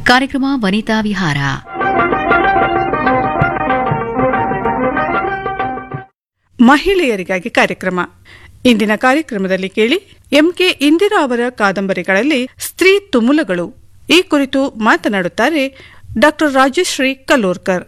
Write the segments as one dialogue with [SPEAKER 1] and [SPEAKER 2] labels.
[SPEAKER 1] ಕಾರ್ಯಕ್ರಮ ವನಿತಾ ವಿಹಾರ
[SPEAKER 2] ಮಹಿಳೆಯರಿಗಾಗಿ ಕಾರ್ಯಕ್ರಮ ಇಂದಿನ ಕಾರ್ಯಕ್ರಮದಲ್ಲಿ ಕೇಳಿ ಎಂಕೆ ಇಂದಿರಾ ಅವರ ಕಾದಂಬರಿಗಳಲ್ಲಿ ಸ್ತ್ರೀ ತುಮುಲಗಳು ಈ ಕುರಿತು ಮಾತನಾಡುತ್ತಾರೆ ಡಾಕ್ಟರ್ ರಾಜಶ್ರೀ ಕಲೋರ್ಕರ್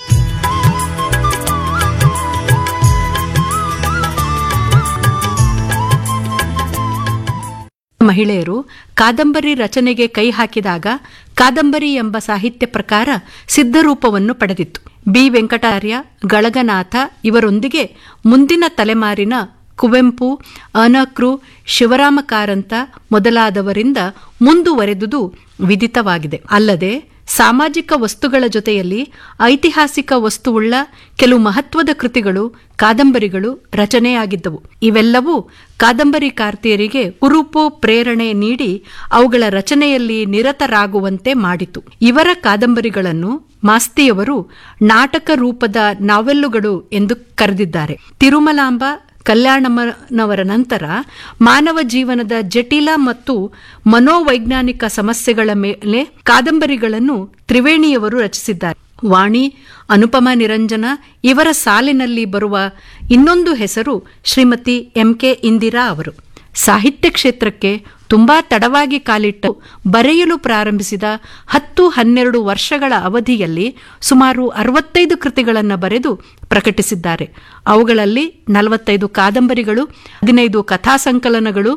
[SPEAKER 3] ಮಹಿಳೆಯರು ಕಾದಂಬರಿ ರಚನೆಗೆ ಕೈ ಹಾಕಿದಾಗ ಕಾದಂಬರಿ ಎಂಬ ಸಾಹಿತ್ಯ ಪ್ರಕಾರ ಸಿದ್ಧರೂಪವನ್ನು ಪಡೆದಿತ್ತು ಬಿ ವೆಂಕಟಾರ್ಯ ಗಳಗನಾಥ ಇವರೊಂದಿಗೆ ಮುಂದಿನ ತಲೆಮಾರಿನ ಕುವೆಂಪು ಅನಕೃ ಶಿವರಾಮ ಕಾರಂತ ಮೊದಲಾದವರಿಂದ ಮುಂದುವರೆದುದು ವಿದಿತವಾಗಿದೆ ಅಲ್ಲದೆ ಸಾಮಾಜಿಕ ವಸ್ತುಗಳ ಜೊತೆಯಲ್ಲಿ ಐತಿಹಾಸಿಕ ವಸ್ತುವುಳ್ಳ ಕೆಲವು ಮಹತ್ವದ ಕೃತಿಗಳು ಕಾದಂಬರಿಗಳು ರಚನೆಯಾಗಿದ್ದವು ಇವೆಲ್ಲವೂ ಕಾದಂಬರಿಕಾರ್ತಿಯರಿಗೆ ಉರುಪು ಪ್ರೇರಣೆ ನೀಡಿ ಅವುಗಳ ರಚನೆಯಲ್ಲಿ ನಿರತರಾಗುವಂತೆ ಮಾಡಿತು ಇವರ ಕಾದಂಬರಿಗಳನ್ನು ಮಾಸ್ತಿಯವರು ನಾಟಕ ರೂಪದ ನಾವೆಲ್ಲುಗಳು ಎಂದು ಕರೆದಿದ್ದಾರೆ ತಿರುಮಲಾಂಬ ಕಲ್ಯಾಣಮ್ಮನವರ ನಂತರ ಮಾನವ ಜೀವನದ ಜಟಿಲ ಮತ್ತು ಮನೋವೈಜ್ಞಾನಿಕ ಸಮಸ್ಯೆಗಳ ಮೇಲೆ ಕಾದಂಬರಿಗಳನ್ನು ತ್ರಿವೇಣಿಯವರು ರಚಿಸಿದ್ದಾರೆ ವಾಣಿ ಅನುಪಮ ನಿರಂಜನ ಇವರ ಸಾಲಿನಲ್ಲಿ ಬರುವ ಇನ್ನೊಂದು ಹೆಸರು ಶ್ರೀಮತಿ ಎಂಕೆ ಇಂದಿರಾ ಅವರು ಸಾಹಿತ್ಯ ಕ್ಷೇತ್ರಕ್ಕೆ ತುಂಬಾ ತಡವಾಗಿ ಕಾಲಿಟ್ಟು ಬರೆಯಲು ಪ್ರಾರಂಭಿಸಿದ ಹತ್ತು ಹನ್ನೆರಡು ವರ್ಷಗಳ ಅವಧಿಯಲ್ಲಿ ಸುಮಾರು ಅರವತ್ತೈದು ಕೃತಿಗಳನ್ನು ಬರೆದು ಪ್ರಕಟಿಸಿದ್ದಾರೆ ಅವುಗಳಲ್ಲಿ ನಲವತ್ತೈದು ಕಾದಂಬರಿಗಳು ಹದಿನೈದು ಕಥಾಸಂಕಲನಗಳು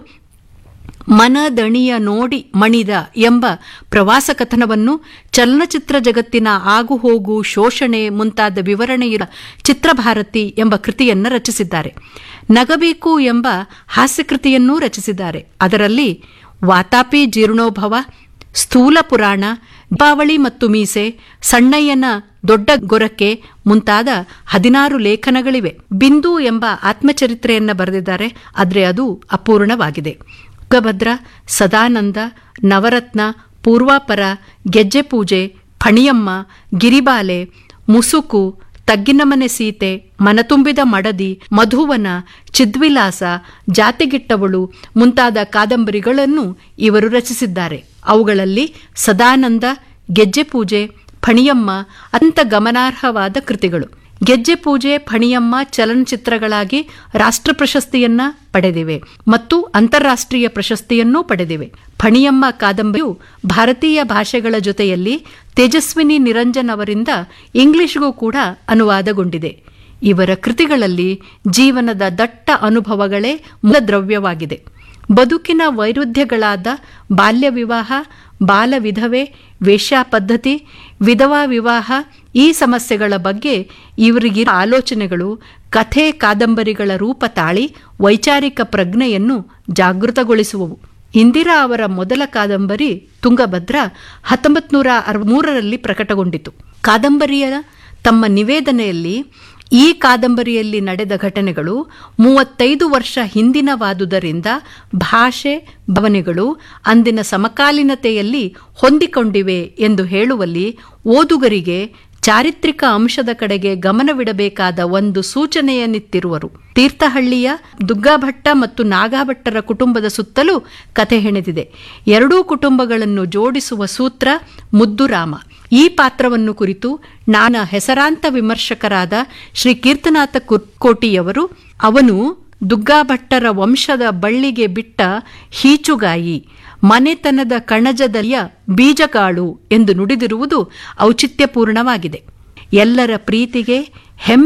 [SPEAKER 3] ಮನದಣಿಯ ನೋಡಿ ಮಣಿದ ಎಂಬ ಪ್ರವಾಸ ಕಥನವನ್ನು ಚಲನಚಿತ್ರ ಜಗತ್ತಿನ ಆಗುಹೋಗು ಶೋಷಣೆ ಮುಂತಾದ ವಿವರಣೆಯ ಚಿತ್ರಭಾರತಿ ಎಂಬ ಕೃತಿಯನ್ನು ರಚಿಸಿದ್ದಾರೆ ನಗಬೇಕು ಎಂಬ ಹಾಸ್ಯಕೃತಿಯನ್ನೂ ರಚಿಸಿದ್ದಾರೆ ಅದರಲ್ಲಿ ವಾತಾಪಿ ಜೀರ್ಣೋಭವ ಸ್ಥೂಲ ಪುರಾಣ ದೀಪಾವಳಿ ಮತ್ತು ಮೀಸೆ ಸಣ್ಣಯ್ಯನ ದೊಡ್ಡ ಗೊರಕೆ ಮುಂತಾದ ಹದಿನಾರು ಲೇಖನಗಳಿವೆ ಬಿಂದು ಎಂಬ ಆತ್ಮಚರಿತ್ರೆಯನ್ನ ಬರೆದಿದ್ದಾರೆ ಆದರೆ ಅದು ಅಪೂರ್ಣವಾಗಿದೆ ತುಂಗಭದ್ರ ಸದಾನಂದ ನವರತ್ನ ಪೂರ್ವಾಪರ ಗೆಜ್ಜೆ ಪೂಜೆ ಫಣಿಯಮ್ಮ ಗಿರಿಬಾಲೆ ಮುಸುಕು ತಗ್ಗಿನಮನೆ ಸೀತೆ ಮನತುಂಬಿದ ಮಡದಿ ಮಧುವನ ಚಿದ್ವಿಲಾಸ ಜಾತಿಗಿಟ್ಟವಳು ಮುಂತಾದ ಕಾದಂಬರಿಗಳನ್ನು ಇವರು ರಚಿಸಿದ್ದಾರೆ ಅವುಗಳಲ್ಲಿ ಸದಾನಂದ ಗೆಜ್ಜೆ ಪೂಜೆ ಫಣಿಯಮ್ಮ ಅತ್ಯಂತ ಗಮನಾರ್ಹವಾದ ಕೃತಿಗಳು ಗೆಜ್ಜೆ ಪೂಜೆ ಫಣಿಯಮ್ಮ ಚಲನಚಿತ್ರಗಳಾಗಿ ರಾಷ್ಟ್ರ ಪ್ರಶಸ್ತಿಯನ್ನ ಪಡೆದಿವೆ ಮತ್ತು ಅಂತಾರಾಷ್ಟ್ರೀಯ ಪ್ರಶಸ್ತಿಯನ್ನೂ ಪಡೆದಿವೆ ಫಣಿಯಮ್ಮ ಕಾದಂಬರಿಯು ಭಾರತೀಯ ಭಾಷೆಗಳ ಜೊತೆಯಲ್ಲಿ ತೇಜಸ್ವಿನಿ ನಿರಂಜನ್ ಅವರಿಂದ ಇಂಗ್ಲಿಷ್ಗೂ ಕೂಡ ಅನುವಾದಗೊಂಡಿದೆ ಇವರ ಕೃತಿಗಳಲ್ಲಿ ಜೀವನದ ದಟ್ಟ ಅನುಭವಗಳೇ ಮೂಲದ್ರವ್ಯವಾಗಿದೆ ಬದುಕಿನ ವೈರುಧ್ಯಗಳಾದ ಬಾಲ್ಯ ವಿವಾಹ ಬಾಲ ವಿಧವೆ ವೇಶ್ಯಾ ಪದ್ಧತಿ ವಿಧವಾ ವಿವಾಹ ಈ ಸಮಸ್ಯೆಗಳ ಬಗ್ಗೆ ಇವರಿಗಿರ ಆಲೋಚನೆಗಳು ಕಥೆ ಕಾದಂಬರಿಗಳ ರೂಪ ತಾಳಿ ವೈಚಾರಿಕ ಪ್ರಜ್ಞೆಯನ್ನು ಜಾಗೃತಗೊಳಿಸುವವು ಇಂದಿರಾ ಅವರ ಮೊದಲ ಕಾದಂಬರಿ ತುಂಗಭದ್ರ ಹತ್ತೊಂಬತ್ತು ನೂರ ಮೂರರಲ್ಲಿ ಪ್ರಕಟಗೊಂಡಿತು ಕಾದಂಬರಿಯ ತಮ್ಮ ನಿವೇದನೆಯಲ್ಲಿ ಈ ಕಾದಂಬರಿಯಲ್ಲಿ ನಡೆದ ಘಟನೆಗಳು ಮೂವತ್ತೈದು ವರ್ಷ ಹಿಂದಿನವಾದುದರಿಂದ ಭಾಷೆ ಭಾವನೆಗಳು ಅಂದಿನ ಸಮಕಾಲೀನತೆಯಲ್ಲಿ ಹೊಂದಿಕೊಂಡಿವೆ ಎಂದು ಹೇಳುವಲ್ಲಿ ಓದುಗರಿಗೆ ಚಾರಿತ್ರಿಕ ಅಂಶದ ಕಡೆಗೆ ಗಮನವಿಡಬೇಕಾದ ಒಂದು ಸೂಚನೆಯನ್ನಿತ್ತಿರುವರು ತೀರ್ಥಹಳ್ಳಿಯ ದುಗ್ಗಾಭಟ್ಟ ಮತ್ತು ನಾಗಾಭಟ್ಟರ ಕುಟುಂಬದ ಸುತ್ತಲೂ ಕಥೆ ಹೆಣೆದಿದೆ ಎರಡೂ ಕುಟುಂಬಗಳನ್ನು ಜೋಡಿಸುವ ಸೂತ್ರ ಮುದ್ದುರಾಮ ಈ ಪಾತ್ರವನ್ನು ಕುರಿತು ನಾನ ಹೆಸರಾಂತ ವಿಮರ್ಶಕರಾದ ಶ್ರೀ ಕೀರ್ತನಾಥ ಕೋಟಿಯವರು ಅವನು ದುಗ್ಗಾಭಟ್ಟರ ವಂಶದ ಬಳ್ಳಿಗೆ ಬಿಟ್ಟ ಹೀಚುಗಾಯಿ ಮನೆತನದ ಕಣಜದಲ್ಲಿಯ ಬೀಜಕಾಳು ಎಂದು ನುಡಿದಿರುವುದು ಔಚಿತ್ಯಪೂರ್ಣವಾಗಿದೆ ಎಲ್ಲರ ಪ್ರೀತಿಗೆ ಹೆಮ್ಮೆ